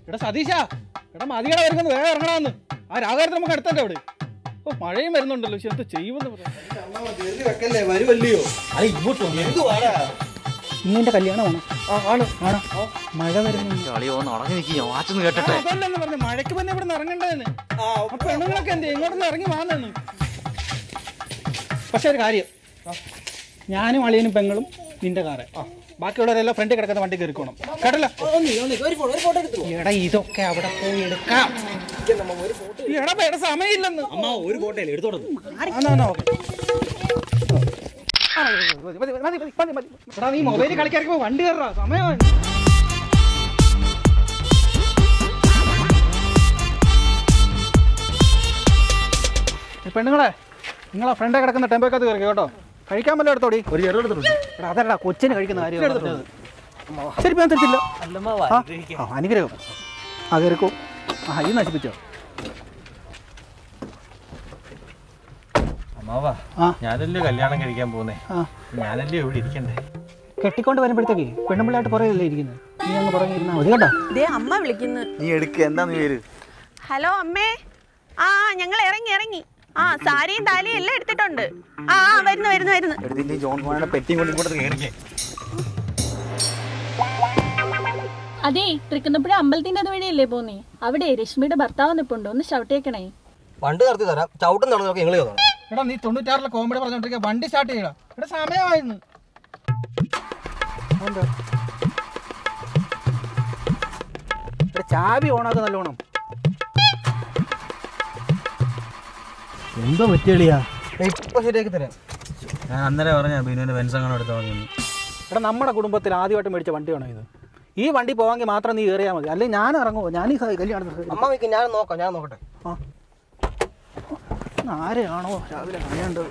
എടാ സതീശ എടാ മതിയുടെ വരുന്നത് വേഗം ഇറങ്ങണമെന്ന് ആ രാഘവരത്തിൽ നമുക്ക് അടുത്തല്ലേ അവിടെ ഓ മഴയും വരുന്നുണ്ടല്ലോ പക്ഷെ എന്ത് ചെയ്യുമെന്ന് പറയാം വെക്കല്ലേ വരുമല്ലയോ അല്ല ഇങ്ങോട്ട് വന്നേ. എന്തുവാടാ ഇന്നെന്റെ കല്യാണമാണ് ആ ആണ് ആണ് മഴ വരുന്നു കളിയോ നടങ്ങി നിൽക്കി ഞാൻ വാച്ചൊന്ന് കേട്ടെ അതല്ലെന്ന് പറഞ്ഞു മഴയ്ക്ക് പിന്നെ ഇവിടെ നിന്ന് ഇറങ്ങണ്ടേന്ന് ആ അപ്പൊ പെണ്ണുങ്ങളൊക്കെ എന്ത് ചെയ്യും? ഇങ്ങോട്ടൊന്ന് ഇറങ്ങി വാന്നു പക്ഷെ ഒരു കാര്യം ഞാനും അളിയനും പെങ്ങളും നിന്റെ കാറ് ബാക്കിയുള്ളവരെല്ലാം ഫ്രണ്ടിൽ കിടക്കുന്ന വണ്ടി കയറിക്കോണം കേട്ടല്ലോ ഒരു ഫോട്ടോ ഒരു ഫോട്ടോ എടുത്തു എടാ ഇതൊക്കെ അവിടെ പോയി എടുക്കാം എടാ വേറെ സമയമില്ലെന്ന് അമ്മ ഒരു ഫോട്ടോ അല്ലേ എടുത്തോളൂ എന്നാ, എന്നാ, ഓക്കേ. ആ, മതി, മതി, മതി, മതി, മതി, മതി. എടാ നീ മൊബൈലിൽ കളിക്കാർക്ക് വണ്ടി കയറാ സമയമാണ് ഈ പെണ്ണുങ്ങളെ നിങ്ങളെ ഫ്രണ്ടേ കിടക്കുന്ന ടെമ്പോക്കകത്ത് കയറി കേട്ടോ കഴിക്കാൻ വല്ല എടുത്തോടി ഒരു ചെറു എടുത്തോളൂ എടാ അതല്ലടാ കൊച്ചിന് കഴിക്കുന്ന കാര്യം ശരി ഞാൻ തിരിച്ചില്ല ആ, ആ, അനുഗ്രഹം ആ കയറിക്കോ ആ ഈ നശിപ്പിച്ചോ അമ്മാവാ ആ ഞാനല്ലേ കല്യാണം കഴിക്കാൻ പോകുന്നേ ആ ഞാനല്ലേ ഇവിടെ ഇരിക്കണ്ടേ കെട്ടിക്കൊണ്ട് വരുമ്പോഴത്തേക്ക് പെണ്ണുമ്പിള്ളായിട്ട് പുറകിലല്ലേ ഇരിക്കുന്നത് നീ അങ്ങ് പുറകെ ഇരുന്നാൽ മതി കേട്ടോ ദേ അമ്മ വിളിക്കുന്നു നീ എടുക്ക എന്താന്ന് പേര് ഹലോ അമ്മേ ആ ഞങ്ങൾ ഇറങ്ങി ഇറങ്ങി ആ സാരിയും താലിയും എല്ലാം എടുത്തിട്ടുണ്ട് ആ ആ, വരുന്നു വരുന്നു വരുന്നു എടുത്തിട്ട് ജോൺ ഫോണിന്റെ പെട്ടിയും കൊണ്ട് ഇങ്ങോട്ട് കയറിക്കേ അതെ തൃക്കുന്നപ്പുഴ അമ്പലത്തിന്റെ അത് വഴിയല്ലേ പോന്നേ അവിടെ രശ്മിയുടെ ഭർത്താവ് നിപ്പുണ്ട് ഒന്ന് ഷൗട്ടേക്കണേ വണ്ടി നടത്തി തരാം ചവിട്ടം നടന്നു നോക്കി നിങ്ങൾ ചെയ്തോളാം എടാ നീ തൊണ്ണൂറ്റാറിലെ കോമഡി പറഞ്ഞോണ്ടിരിക്കുക വണ്ടി സ്റ്റാർട്ട് ചെയ്യടാ എടാ സമയമായിരുന്നു അതെന്താ? എടാ ചാവി ഓണാക്ക് നല്ലോണം എന്തോ പറ്റിയളിയാ ഇപ്പൊ ശരിയാക്കി തരാം ഞാൻ അന്നേരം പറഞ്ഞ ബിനുവിന്റെ ബെൻസങ്ങനെ എടുത്താൽ മതി എടാ നമ്മുടെ കുടുംബത്തിൽ ആദ്യമായിട്ട് മേടിച്ച വണ്ടിയാണോ ഇത് ഈ വണ്ടി പോവാമെങ്കിൽ മാത്രം നീ കയറിയാൽ മതി അല്ലെങ്കിൽ ഞാൻ ഇറങ്ങുമോ ഞാൻ ഈ കല്യാണം അമ്മ വെക്ക് ഞാൻ നോക്കാം ഞാൻ നോക്കട്ടെ ആരെയാണോ രാവിലെ അറിയേണ്ടത്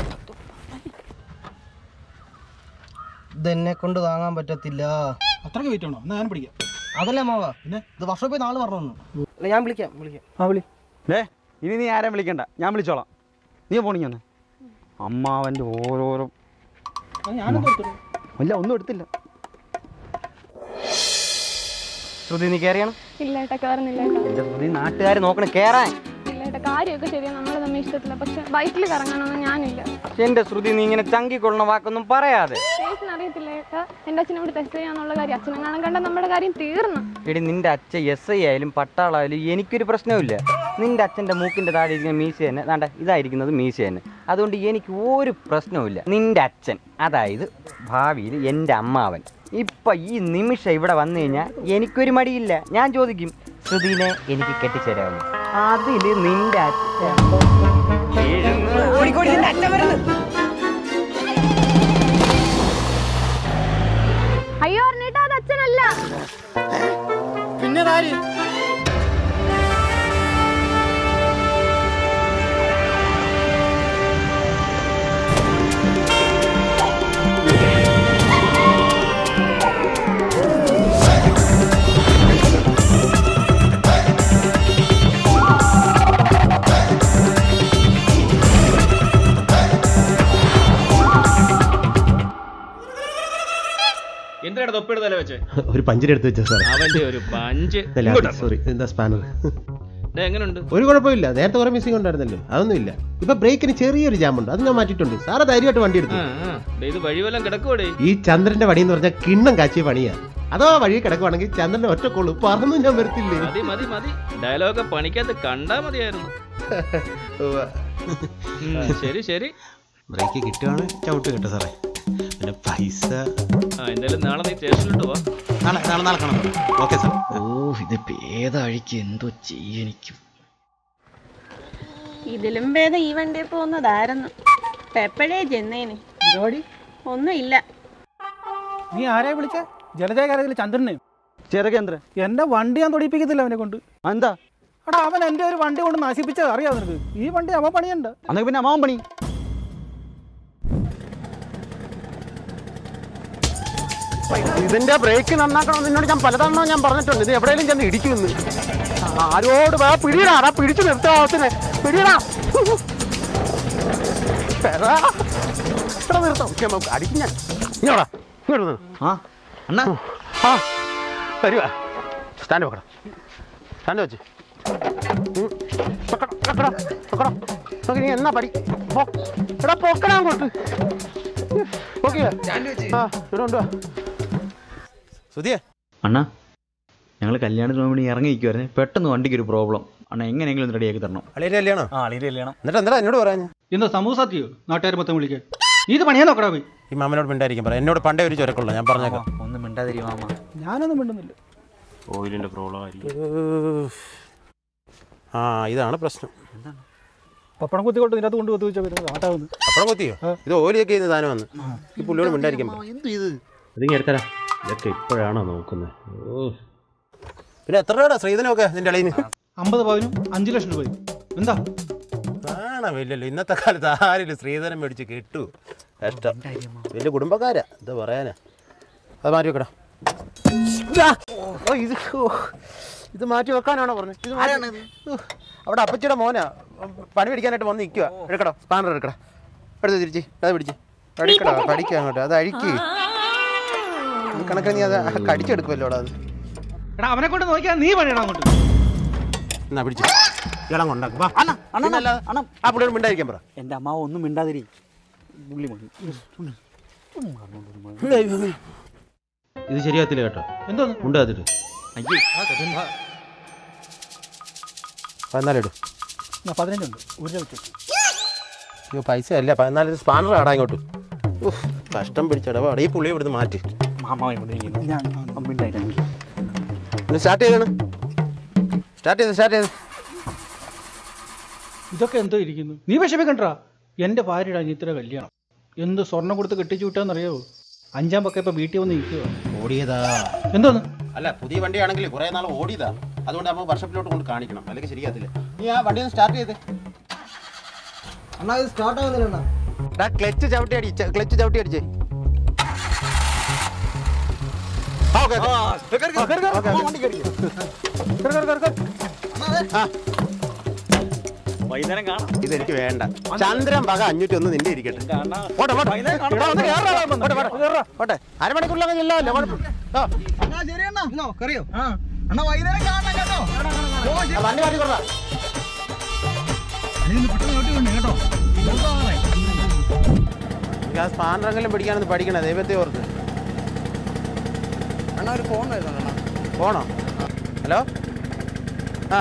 ഇതെന്നെ കൊണ്ട് താങ്ങാൻ പറ്റത്തില്ല അത്രയ്ക്ക് വെയിറ്റ് ആണോ എന്നാ ഞാൻ പിടിക്കാം അതല്ലേ അമ്മാവാ പിന്നെ ഇത് വർഷോപ്പിൽ നാള് പറഞ്ഞു അല്ല ഞാൻ വിളിക്കാം വിളിക്കാം ആ വിളി ഡേ ഇനി നീ ആരെയും വിളിക്കണ്ട ഞാൻ വിളിച്ചോളാം നീ പോണിങ്ങ ഒന്ന് അമ്മാവൻ്റെ ഓരോരോ അത് ഞാനും കൊടുത്തു ഇല്ല ഒന്നും എടുത്തില്ല ശ്രുതി നീ കയറിയാണ് ഇല്ല ഏട്ടാ കയറുന്നില്ല ഏട്ടാ എൻ്റെ ശ്രുതി നാട്ടുകാർ നോക്കണം കയറാൻ ഇല്ല ഏട്ടാ കാര്യമൊക്കെ ശരിയാണ് നമ്മൾ തമ്മിൽ ഇഷ്ടത്തില്ല പക്ഷെ ബൈക്കിൽ കറങ്ങാനൊന്നും ഞാനില്ല എൻ്റെ ശ്രുതി നീ ഇങ്ങനെ ചങ്കിക്കൊള്ളണ വാക്കൊന്നും പറയാതെ ചേച്ചിന് അറിയത്തില്ല ഏട്ടാ എൻ്റെ അച്ഛനെ ഇവിടെ ടെസ്റ്റ് ചെയ്യാന്നുള്ള കാര്യം അച്ഛനെ കാണാൻ കണ്ട നമ്മുടെ കാര്യം തീർന്നു എടി നിന്റെ അച്ഛൻ എസ് ഐ ആയാലും പട്ടാളായാലും എനിക്കൊരു പ്രശ്നവുമില്ല നിന്റെ അച്ഛൻ്റെ മൂക്കിൻ്റെ താഴെ ഇരിക്കുന്ന മീശ തന്നെ ദാണ്ട ഇതായിരിക്കുന്നത് മീശ തന്നെ അതുകൊണ്ട് എനിക്ക് ഒരു പ്രശ്നവുമില്ല നിന്റെ അച്ഛൻ അതായത് ഭാവിയിൽ എൻ്റെ അമ്മാവൻ ഇപ്പം ഈ നിമിഷം ഇവിടെ വന്നു കഴിഞ്ഞാൽ എനിക്കൊരു മടിയില്ല ഞാൻ ചോദിക്കും ശ്രുതിനെ എനിക്ക് കെട്ടിച്ചേരാവുന്നു അതിൽ നിന്റെ അച്ഛൻ ഓടിക്കോടി നിന്റെ അച്ഛൻ വരുന്നു അയ്യോ അറിഞ്ഞിട്ടാ അത് അച്ഛനല്ല പിന്നെ കാര്യം എന്തിനാണ് തൊപ്പിടുന്നല്ലേ വെച്ച് ഒരു പഞ്ചിനെടുത്ത് വെച്ചാ സാറേ അവന്റെ ഒരു പഞ്ച് സോറി എന്താ സ്പാനർ എങ്ങനെയുണ്ട് ഒരു കുഴപ്പമില്ല നേരത്തെ കുറെ മിസ്സിംഗ് ഉണ്ടായിരുന്നല്ലോ അതൊന്നുമില്ല ഇപ്പൊ ബ്രേക്കിന് ചെറിയൊരു ജാമുണ്ട് അത് ഞാൻ മാറ്റിയിട്ടുണ്ട് സാറ് ധൈര്യമായിട്ട് വണ്ടി എടുത്തു ഇത് വഴിവെല്ലാം കിടക്കുവടേ ഈ ചന്ദ്രന്റെ പണി എന്ന് പറഞ്ഞാൽ കിണ്ണം കാച്ചിയ പണിയാ അഥവാ വഴി കിടക്കുവാണെങ്കിൽ ചന്ദ്രന്റെ ഒറ്റ കൊള്ളു പറന്നു ഞാൻ വരത്തില്ലേ മതി മതി മതി ഡയലോഗ് പണിക്കകത്ത് കണ്ടാ മതിയായിരുന്നു ഉം, ശരി ശരി ബ്രേക്ക് കിട്ടുകയാണ് ചവിട്ട് കേട്ടോ സാറേ പിന്നെ പൈസ ആ എന്തായാലും നാളെ നീ സ്റ്റേഷനിലോട്ട് വാ നാളെ നാളെ നാളെ കാണാം ഓക്കെ സാർ ഓ ഇതിപ്പോ ഏതഴിക്ക് എന്തോ ചെയ്യനിക്കും ഇതിലും ഭേദം ഈ വണ്ടിയിൽ പോകുന്നതായിരുന്നു ഇപ്പൊ എപ്പോഴേ ചെന്നേന് പരിപാടി ഒന്നും ഇല്ല നീ ആരെയാ വിളിച്ചേ ജലജയകാരത്തിൽ ചന്ദ്രനെ ചെറുകേന്ദ്ര എന്റെ വണ്ടി ഞാൻ തൊടിപ്പിക്കത്തില്ല അവനെ കൊണ്ട് എന്താ എടാ അവൻ എന്റെ ഒരു വണ്ടി കൊണ്ട് നശിപ്പിച്ചത് അറിയാം നിനക്ക് ഈ വണ്ടി അവൻ പണിയുണ്ട് അന്നൊക്കെ പിന്നെ അമ്മാവൻ പണി ഇതിന്റെ ബ്രേക്ക് നന്നാക്കണം നിന്നോട് ഞാൻ പലതവണ ഞാൻ പറഞ്ഞിട്ടുണ്ട് ഇത് എവിടെയെങ്കിലും ചെന്ന് ഇടിക്കുമെന്ന് ആരോട് വാ പിടിയടാ അതാ പിടിച്ചു നിർത്താവത്തിന് പിടിയടാ എടാ, ഇവിടെ നിർത്താം പക്ഷെ നമുക്ക് അടിക്കും ഞാൻ ഇങ്ങോട്ടാ ഇങ്ങോട്ട് നിന്ന്. ആ അണ്ണാ ആ വരുവാ സ്റ്റാൻഡ് വെക്കണം സ്റ്റാൻഡ് വെച്ച് ഉം. വെക്കണം, വെക്കണം, വെക്കണം. നോക്ക് നീ എന്നാ പടി പോ. എടാ പൊക്കടാ അങ്ങോട്ട് ഓക്കെ ആ ഇവിടെ കൊണ്ടുവാ സുധിയേ അണ്ണാ ഞങ്ങൾ കല്യാണത്തിന് വേണ്ടി ഇറങ്ങി നിൽക്കുമായിരുന്നു പെട്ടെന്ന് വണ്ടിക്ക് ഒരു പ്രോബ്ലം അണ്ണാ എങ്ങനെയെങ്കിലും ഒന്ന് റെഡിയാക്കി തരണം അളിയുടെ കല്യാണോ ആ അളിയുടെ കല്യാണം എന്നിട്ട് എന്താ എന്നോട് പറയാൻ എന്തോ സമൂഹ സത്യോ നാട്ടുകാർ മൊത്തം വിളിക്കാൻ നീ ഇത് പണിയാൻ നോക്കടാ പോയി ഈ മാമനോട് മിണ്ടായിരിക്കും പറ എന്നോട് പണ്ടേ ഒരു ചുരക്കുള്ള ഞാൻ പറഞ്ഞേക്കാം ഒന്നും മിണ്ടാതിരി മാമ ഞാനൊന്നും മിണ്ടുന്നില്ല ഓയിലിന്റെ പ്രോബ്ലം ആയിരിക്കും ആ ഇതാണ് പ്രശ്നം പപ്പടം കുത്തിക്കൊണ്ട് ഇതിനകത്ത് കൊണ്ട് കുത്തി വെച്ചാൽ വരുന്നത് ആട്ടാവുന്നു അപ്പഴം കൊത്തിയോ ഇത് ഓലിയൊക്കെ ചെയ്യുന്ന സാധനം വന്ന് ഈ പുള്ളിയോട് മിണ്ടായിരിക്കും എന്ത് ഇത് ഇതിങ്ങനെ എടുത്തരാ ഇതൊക്കെ ഇപ്പോഴാണോ നോക്കുന്നത് ഓ പിന്നെ എത്ര രൂപയുടെ ശ്രീധനമൊക്കെ നിന്റെ അളിയിൽ അമ്പത് പവനും അഞ്ച് ലക്ഷം രൂപയും എന്താ കാണാമില്ലല്ലോ ഇന്നത്തെ കാലത്ത് ആരെങ്കിലും ശ്രീധരൻ മേടിച്ച് കിട്ടൂ കഷ്ടം വലിയ കുടുംബക്കാരാ എന്താ പറയാനാ അത് മാറ്റി വെക്കടാ ഇതാ. ഓ ഇത് ഓ, ഇത് മാറ്റി വെക്കാനാണോ പറഞ്ഞത് ഇത് മാറ്റി- ഓ, അവിടെ അപ്പച്ചിയുടെ മോനാ പണി പിടിക്കാനായിട്ട് വന്ന് നിൽക്കുക എടുക്കടാ സ്പാനർ എടുക്കടാ എടുത്ത് തിരിച്ച് അത് പിടിച്ച് അടിക്കടാ കടിക്കുക അങ്ങോട്ട് അത് അഴിക്ക് ഈ കണക്കിന് നീ അത് കടിച്ചെടുക്കുമല്ലോ അത് എടാ അവനെ കൊണ്ട് നോക്കിയാൽ നീ പണിയണം അങ്ങോട്ട് എന്നാ പിടിച്ച് ഇളം കൊണ്ടാക്കും വാ. പിന്നല്ലാതെ ആ പുള്ളിയോട് മിണ്ടായിരിക്കാൻ പറ എൻ്റെ അമ്മാവ് ഒന്നും മിണ്ടാതിരി പുള്ളി മതി ഇത് ശരിയാത്തില്ല കേട്ടോ എന്തോന്ന് ഉണ്ടാതിട്ട് അയ്യോ പതിനാലിടും എന്നാ പതിനഞ്ചുണ്ട് ഒരു രൂപ വെച്ചു അയ്യോ പൈസ അല്ല പതിനാല് സ്പാനർ ആടാ ഇങ്ങോട്ട് ഉഫ്, കഷ്ടം പിടിച്ചടവാ ഈ പുള്ളി ഇവിടുന്ന് മാറ്റി മാമ ഇവിടെ ഇരിക്കുന്നു ഞാൻ മിണ്ടായിരുന്നു ഒന്ന് സ്റ്റാർട്ട് ചെയ്താണ് സ്റ്റാർട്ട് ചെയ്ത് സ്റ്റാർട്ട് ചെയ്ത് ഇതൊക്കെ എന്തോ ഇരിക്കുന്നു നീ വിഷമിക്കണ്ടാ എൻ്റെ ഭാര്യയുടെ അനിയത്തിയുടെ കല്യാണം എന്ത് സ്വർണം കൊടുത്ത് കെട്ടിച്ചു വിട്ടാന്നറിയാവോ അഞ്ചാം പക്ക ഇപ്പൊ വീട്ടിൽ വന്ന് നിൽക്കുക ഓടിയതാ എന്തോന്ന് അല്ല പുതിയ വണ്ടിയാണെങ്കിൽ കുറെ നാൾ ഓടിയതാ അതുകൊണ്ട് നമ്മൾ വർഷപ്പിലോട്ട് കൊണ്ട് കാണിക്കണം അല്ലെങ്കിൽ ശരിയാത്തില്ല നീ ആ വണ്ടി ഒന്ന് സ്റ്റാർട്ട് ചെയ്ത് അണ്ണാ ഇത് സ്റ്റാർട്ട് ആവുന്നില്ല അണ്ണാ ക്ലച്ച് ചവിട്ടി അടിച്ച് ക്ലച്ച് ചവിട്ടി അടിച്ചേ ആ, okay, okay. Okay, okay, okay. കേറ്, കേറ്, കേറ്, കേറ്. ആ, വൈകുന്നേരം കാണാം ഇതെനിക്ക് വേണ്ട ചന്ദ്രൻ പക അഞ്ഞൂറ്റി ഒന്ന് നിന്റെ ഇരിക്കട്ടെ കാണാം പോട്ടെ പോട്ടെ എടാ, ഒന്ന് കേറടാ, പോട്ടെ, പോട്ടെ, പോട്ടെ അരമണിക്കൂറിലൊക്കെ ചെല്ലാമല്ലോ കുഴപ്പം ആ, അണ്ണാ ശരി അണ്ണാ ഇന്നോ കറിയോ അണ്ണാ വൈകുന്നേരം കാണണം കേട്ടോ ഓ ശരി ആ, വണ്ടി മാറ്റി കൊടുടാ അതിന് പെട്ടെന്ന് നോട്ടി വേണ്ട കേട്ടോ ഇതൊക്കെ എനിക്ക് ആ സ്പാനറെങ്കിലും പിടിക്കാനൊന്ന് പഠിക്കണേ ദൈവത്തെ ഓർത്ത് അണ്ണാ ഒരു ഫോൺ വരുന്നുണ്ട് അണ്ണാ പോണോ ഹലോ ആ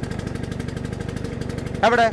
എവിടെ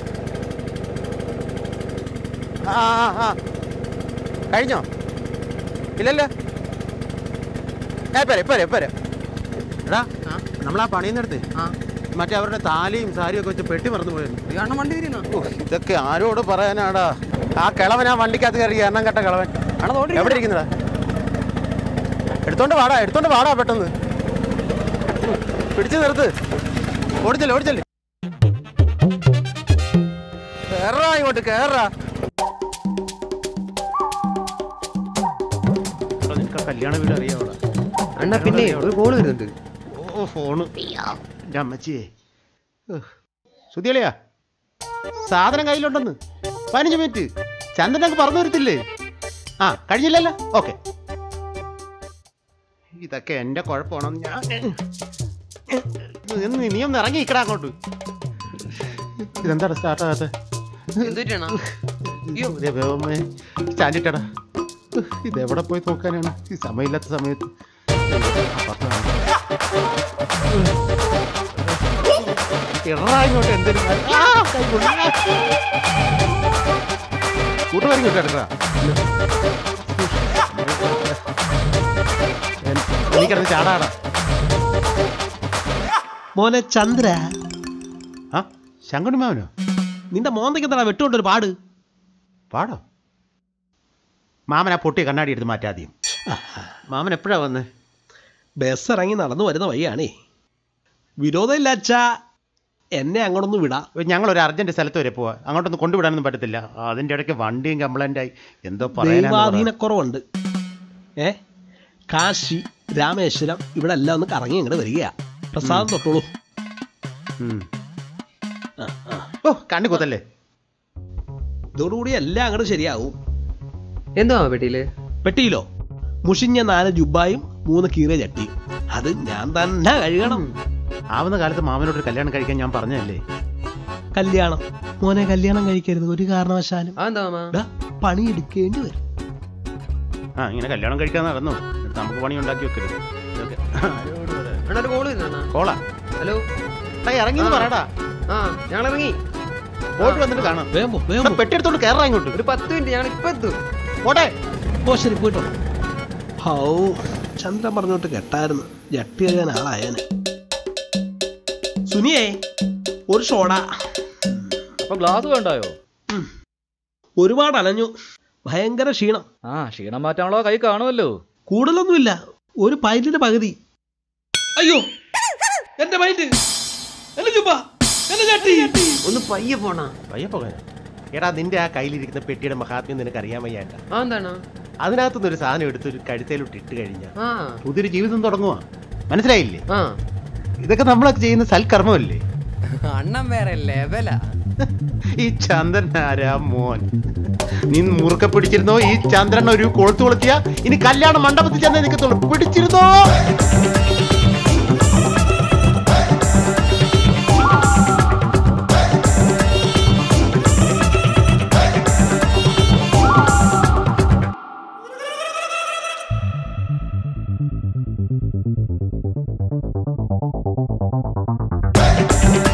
ആ ആ ആ കഴിഞ്ഞോ ഇല്ലല്ലോ ഏ പോരെ പോരെ പോരെ എടാ നമ്മൾ ആ പണിയുന്നിടത്ത് മറ്റേ അവരുടെ താലിയും സാരിയും ഒക്കെ വെച്ച് പെട്ടി മറന്നു പോയിരുന്നു അണ്ണ വണ്ടി തിരിയുന്ന ഓ, ഇതൊക്കെ ആരോട് പറയാനാടാ ആ കിളവൻ ആ വണ്ടിക്കകത്ത് കയറി എണ്ണം കെട്ട കിളവൻ എവിടെ ഇരിക്കുന്നടാ എടുത്തോണ്ട് വാടാ എടുത്തോണ്ട് വാടാ പെട്ടെന്ന് പിടിച്ചു നിർത്ത് ഓടിച്ചല്ലേ ഓടിച്ചല്ലേ കേറാ ഇങ്ങോട്ട് കേറാ കല്യാണ വീട് അറിയാവോടാ അണ്ണാ പിന്നെ ഒരു കോള് വരുന്നുണ്ട് ഓ ഫോണ് എൻ്റെ അമ്മച്ചിയെ സുതിയളിയാ സാധനം കയ്യിലുണ്ടെന്ന് പതിനഞ്ച് മിനിറ്റ് ചന്ദ്രനൊക്കെ പറഞ്ഞു വരത്തില്ലേ ആ കഴിഞ്ഞില്ലല്ലോ ഓക്കെ ഇതൊക്കെ എൻ്റെ കുഴപ്പമാണോ ഞാൻ എന്ന് നീ ഒന്ന് ഇറങ്ങി നിൽക്കടാ അങ്ങോട്ട് ഇതെന്താടാ സ്റ്റാർട്ടാകാത്ത എന്തുറ്റാണോ സ്റ്റാൻഡിട്ടടാ ഇതെവിടെ പോയി നോക്കാനാണ് ഈ സമയമില്ലാത്ത സമയത്ത് ഇറങ്ങാ ഇങ്ങോട്ട് എന്തെങ്കിലും ആ, കൈ പൊള്ളി. കൂട്ടുകാരി ഇങ്ങോട്ട് എടുക്കടാ എനിക്കറിഞ്ഞ് ചാടാടാ മോനെ ചന്ദ്ര ആ ശങ്കുണി മാവനോ നിന്റെ മോന്തയ്ക്ക് എന്താ വെട്ടുകൊണ്ടൊരു പാട് പാടോ മാമൻ ആ പൊട്ടിയ കണ്ണാടി എടുത്ത് മാറ്റാദ്യം മാമൻ എപ്പോഴാ വന്ന് ബസ് ഇറങ്ങി നടന്നു വരുന്ന വഴിയാണേ വിരോധമില്ല അച്ഛാ എന്നെ അങ്ങോട്ടൊന്ന് വിടാ ഞങ്ങൾ ഒരു അർജന്റ് സ്ഥലത്ത് വരെ പോവാ അങ്ങോട്ടൊന്നും കൊണ്ടുവിടാനൊന്നും പറ്റത്തില്ല അതിന്റെ ഇടയ്ക്ക് വണ്ടിയും കംപ്ലൈന്റ് ആയി എന്തോ പറയാനാന്ന് പറ. ദൈവാധീനക്കുറവുണ്ട് ഏ കാശി രാമേശ്വരം ഇവിടെ എല്ലാം ഒന്ന് കറങ്ങി ഇങ്ങോട്ട് വരികയാ പ്രസാദം തൊട്ടോളൂ ഉം. ഓ കണ്ണി കുത്തല്ലേ ഇതോടുകൂടി എല്ലാം അങ്ങോട്ട് ശരിയാവും എന്തോ പെട്ടിയില് പെട്ടിയിലോ മുഷിഞ്ഞ നാല് ജുബായും മൂന്ന് കീറിയ ചട്ടിയും അത് ഞാൻ തന്നെ കഴുകണം ആവുന്ന കാലത്ത് മാമനോട് കല്യാണം കഴിക്കാൻ ഞാൻ പറഞ്ഞതല്ലേ കല്യാണം മോനെ കല്യാണം കഴിക്കരുത് ഒരു കാരണവശാലും ഡാ, പണിയെടുക്കേണ്ടി വരും ആ ഇങ്ങനെ കല്യാണം കഴിക്കാൻ നടന്നു എന്നിട്ട് നമുക്ക് പണി ഉണ്ടാക്കി വെക്കരുത് ഇതൊക്കെ കോളാ ഹലോ ഏയ്, ഇറങ്ങി എന്ന് പറയടാ ആ ഞങ്ങൾ ഇറങ്ങി പോയിട്ട് വന്നിട്ട് കാണാം വേഗം പോ, വേഗം എടാ, പോ. പെട്ടി എടുത്തോണ്ട് കയറാം ഇങ്ങോട്ട് ഒരു പത്ത് മിനിറ്റ് ഞങ്ങൾ ഇപ്പൊ എത്തും പോട്ടെ ഓ ശരി പോയിട്ടോ ഹൗ ചന്ദ്രൻ പറഞ്ഞോട്ട് കെട്ടായിരുന്നു ജട്ടി കഴിയാൻ ആളായേനെ സുനിയേ ഒരു ഷോടാ അപ്പൊ ഗ്ലാസ് വേണ്ടായോ ഒരുപാട് അലഞ്ഞു ഭയങ്കര ക്ഷീണം ആ ക്ഷീണം മാറ്റാനുള്ള കൈ കാണുമല്ലോ കൂടുതലൊന്നുമില്ല ഒരു പൈറ്റിന്റെ പകുതി അയ്യോ എന്റെ പൈറ്റ് എന്റെ ചുപ്പ എന്റെ ചട്ടി ഒന്ന് പയ്യെ പോണ പയ്യെ പോകാൻ എടാ നിന്റെ ആ കയ്യിലിരിക്കുന്ന പെട്ടിയുടെ മഹാത്മ്യം നിനക്ക് അറിയാൻ വയ്യാട്ട ആ എന്താണ് അതിനകത്തുനിന്ന് ഒരു സാധനം എടുത്ത് ഒരു കഴുത്തേലോട്ട് ഇട്ട് കഴിഞ്ഞാൽ ആ പുതിയൊരു ജീവിതം തുടങ്ങുക മനസ്സിലായില്ലേ ആ ഇതൊക്കെ നമ്മളൊക്കെ ചെയ്യുന്ന സൽക്കർമ്മമല്ലേ അണ്ണൻ വേറെ ലെവലാ ഈ ചന്ദ്രൻ ആരാ മോൻ നീ മുറുക്കെ പിടിച്ചിരുന്നോ ഈ ചന്ദ്രൻ ഒരു കൊളുത്തു കൊളുത്തിയ ഇനി കല്യാണ മണ്ഡപത്തിൽ ചെന്നേ നിൽക്കത്തുള്ളൂ പിടിച്ചിരുന്നോ Thank you.